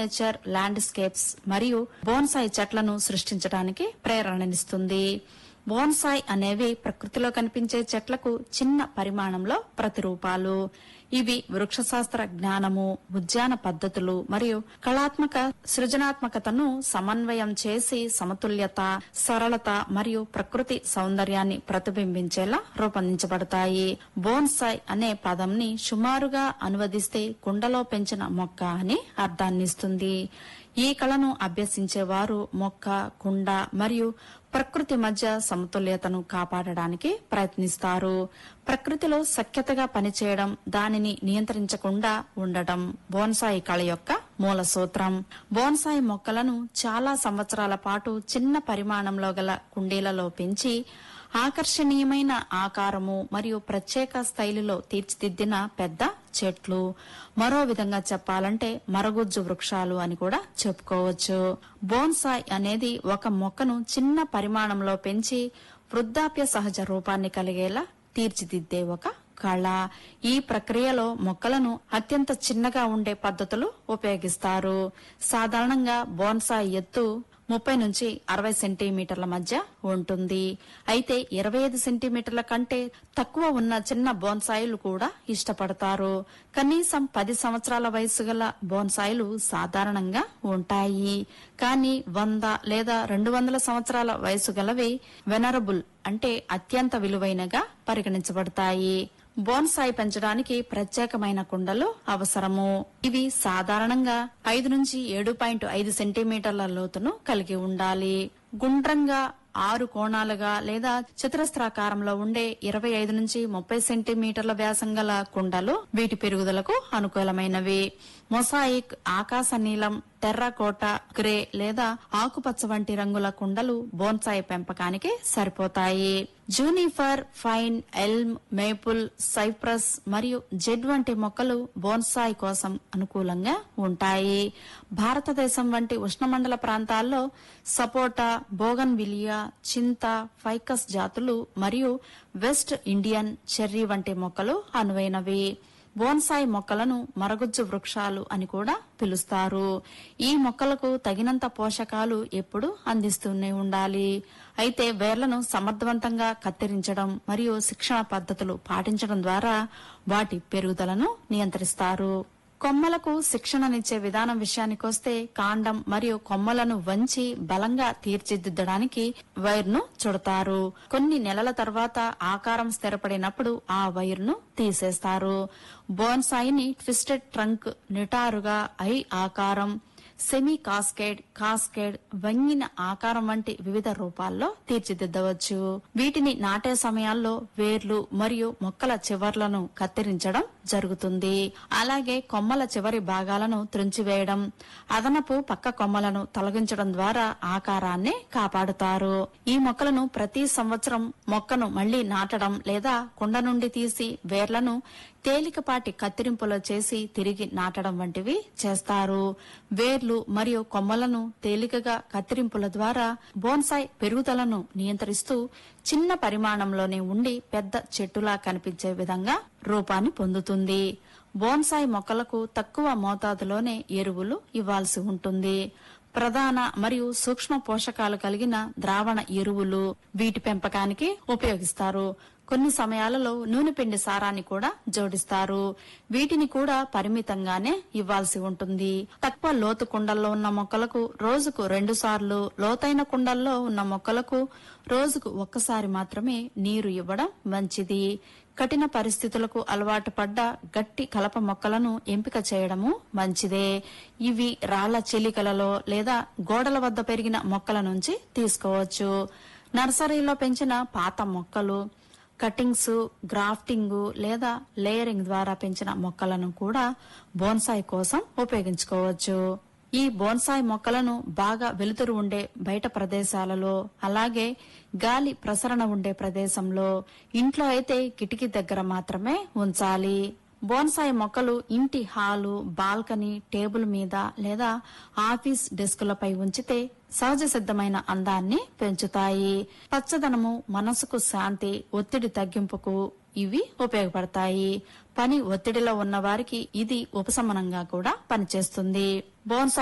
miniature landscapes మరియు bonsai చెట్లను సృష్టించడానికి ప్రేరణనిస్తుంది బోన్సాయ్ అనేవి ప్రకృతిలో కనిపించే చెట్లకు చిన్న పరిమాణంలో ప్రతిరూపాలు ఇవి వృక్షశాస్త్ర జ్ఞానము ఉద్యాన పద్ధతులు మరియు కళాత్మక సృజనాత్మకతను సమన్వయం చేసి సమతుల్యత సరళత మరియు ప్రకృతి సౌందర్యాన్ని ప్రతిబింబించేలా రూపొందించబడతాయి బోన్సాయ్ అనే పదంని సుమారుగా అనువదిస్తే కుండలో పెంచిన మొక్క అని అర్థాన్నిస్తుంది ఈ కళను అభ్యసించేవారు మొక్క కుండ మరియు ప్రకృతి మధ్య సమతుల్యతను కాపాడడానికి ప్రయత్నిస్తారు ప్రకృతిలో సఖ్యతగా పనిచేయడం దానిని నియంత్రించకుండా ఉండటం బోన్సాయి కళ యొక్క మూల సూత్రం బోన్సాయి మొక్కలను చాలా సంవత్సరాల పాటు చిన్న పరిమాణంలో గల కుండీలలో పెంచి ఆకర్షణీయమైన ఆకారము మరియు ప్రత్యేక శైలిలో తీర్చిదిద్దిన పెద్ద చెట్లు మరో విధంగా చెప్పాలంటే మరగుజ్జు వృక్షాలు అని కూడా చెప్పుకోవచ్చు బోన్సాయ్ అనేది ఒక మొక్కను చిన్న పరిమాణంలో పెంచి వృద్ధాప్య సహజ రూపాన్ని కలిగేలా తీర్చిదిద్దే ఒక కళ ఈ ప్రక్రియలో మొక్కలను అత్యంత చిన్నగా ఉండే పద్ధతులు ఉపయోగిస్తారు సాధారణంగా బోన్సాయ్ ఎత్తు ముప్పై నుంచి అరవై సెంటీమీటర్ల మధ్య ఉంటుంది అయితే ఇరవై ఐదు సెంటీమీటర్ల కంటే తక్కువ ఉన్న చిన్న బోన్సాయిలు కూడా ఇష్టపడతారు కనీసం పది సంవత్సరాల వయసు గల బోన్సాయిలు సాధారణంగా ఉంటాయి కానీ వంద లేదా రెండు వందల సంవత్సరాల వయసు గలవి వెనరబుల్ అంటే అత్యంత విలువైనగా పరిగణించబడతాయి బోన్సాయి పెంచడానికి ప్రత్యేకమైన కుండలు అవసరము ఇవి సాధారణంగా ఐదు నుంచి ఏడు పాయింట్ ఐదు సెంటీమీటర్ల లోతును కలిగి ఉండాలి గుండ్రంగా ఆరు కోణాలుగా లేదా చతురస్రాకారంలో ఉండే ఇరవై ఐదు నుంచి ముప్పై సెంటీమీటర్ల వ్యాసం గల కుండలు వీటి పెరుగుదలకు అనుకూలమైనవి మొసాయిక్ ఆకాశ నీలం టెర్రాకోట గ్రే లేదా ఆకుపచ్చ వంటి రంగుల కుండలు బోన్సాయి పెంపకానికి సరిపోతాయి juniper pine elm maple cypress మరియు జెడ్ వంటి మొక్కలు బోన్సాయి కోసం అనుకూలంగా ఉంటాయి భారతదేశం వంటి ఉష్ణమండల ప్రాంతాల్లో సపోటా బోగన్ విలియా చింత ఫైకస్ జాతులు మరియు వెస్ట్ ఇండియన్ చెర్రీ వంటి మొక్కలు అనువైనవి బోన్సాయి మొక్కలను మరగుజ్జు వృక్షాలు అని కూడా పిలుస్తారు ఈ మొక్కలకు తగినంత పోషకాలు ఎప్పుడు అందిస్తూనే ఉండాలి అయితే వేర్లను సమర్థవంతంగా కత్తిరించడం మరియు శిక్షణ పద్ధతులు పాటించడం ద్వారా వాటి పెరుగుదలను నియంత్రిస్తారు కొమ్మలకు శిక్షణనిచ్చే విధానం విషయానికొస్తే కాండం మరియు కొమ్మలను వంచి బలంగా తీర్చిదిద్దడానికి వైర్ను చుడతారు కొన్ని నెలల తర్వాత ఆకారం స్థిరపడినప్పుడు ఆ వైర్ను తీసేస్తారు బోన్సాయిని ట్విస్టెడ్ ట్రంక్ నిటారుగా ఐ ఆకారం సెమీ కాస్కేడ్ కాస్కేడ్ వంగిన ఆకారం వంటి వివిధ రూపాల్లో తీర్చిదిద్దవచ్చు వీటిని నాటే సమయాల్లో వేర్లు మరియు మొక్కల చివర్లను కత్తిరించడం జరుగుతుంది అలాగే కొమ్మల చివరి భాగాలను త్రుంచివేయడం అదనపు పక్క కొమ్మలను తొలగించడం ద్వారా ఆకారాన్ని కాపాడుతారు ఈ మొక్కలను ప్రతి సంవత్సరం మొక్కను మళ్లీ నాటడం లేదా కుండ నుండి తీసి వేర్లను తేలికపాటి కత్తిరింపులో చేసి తిరిగి నాటడం వంటివి చేస్తారు వేర్లు మరియు కొమ్మలను తేలికగా కత్తిరింపుల ద్వారా బోన్సాయ్ పెరుగుదలను నియంత్రిస్తూ చిన్న పరిమాణంలోనే ఉండి పెద్ద చెట్టులా కనిపించే విధంగా రూపాన్ని పొందుతుంది బోన్సాయ్ మొక్కలకు తక్కువ మోతాదులోనే ఎరువులు ఇవ్వాల్సి ఉంటుంది ప్రధాన మరియు సూక్ష్మ పోషకాలు కలిగిన ద్రావణ ఎరువులు వీటి పెంపకానికి ఉపయోగిస్తారు కొన్ని సమయాలలో నూనె పిండి సారాన్ని కూడా జోడిస్తారు వీటిని కూడా పరిమితంగానే ఇవ్వాల్సి ఉంటుంది తక్కువ లోతు కుండల్లో ఉన్న మొక్కలకు రోజుకు రెండు సార్లు లోతైన కుండల్లో ఉన్న మొక్కలకు రోజుకు ఒక్కసారి మాత్రమే నీరు ఇవ్వడం మంచిది కఠిన పరిస్థితులకు అలవాటు పడ్డ గట్టి కలప మొక్కలను ఎంపిక చేయడము మంచిదే ఇవి రాళ్ల చిలికలలో లేదా గోడల వద్ద పెరిగిన మొక్కల నుంచి తీసుకోవచ్చు నర్సరీలో పెంచిన పాత మొక్కలు కటింగ్స్ గ్రాఫ్టింగ్ లేదా లేయరింగ్ ద్వారా పెంచిన మొక్కలను కూడా బోన్సాయి కోసం ఉపయోగించుకోవచ్చు ఈ బోన్సాయి మొక్కలను బాగా వెలుతురు ఉండే బయట ప్రదేశాలలో అలాగే గాలి ప్రసరణ ఉండే ప్రదేశంలో ఇంట్లో అయితే కిటికీ దగ్గర మాత్రమే ఉంచాలి బోన్సాయి మొక్కలు ఇంటి హాలు బాల్కనీ టేబుల్ మీద లేదా ఆఫీస్ డెస్కులపై ఉంచితే సహజ సిద్ధమైన అందాన్ని పెంచుతాయి పచ్చదనము మనసుకు శాంతి ఒత్తిడి తగ్గింపుకు ఇవి ఉపయోగపడతాయి పని ఒత్తిడిలో ఉన్న వారికి ఇది ఉపశమనంగా కూడా పనిచేస్తుంది బోన్సాయి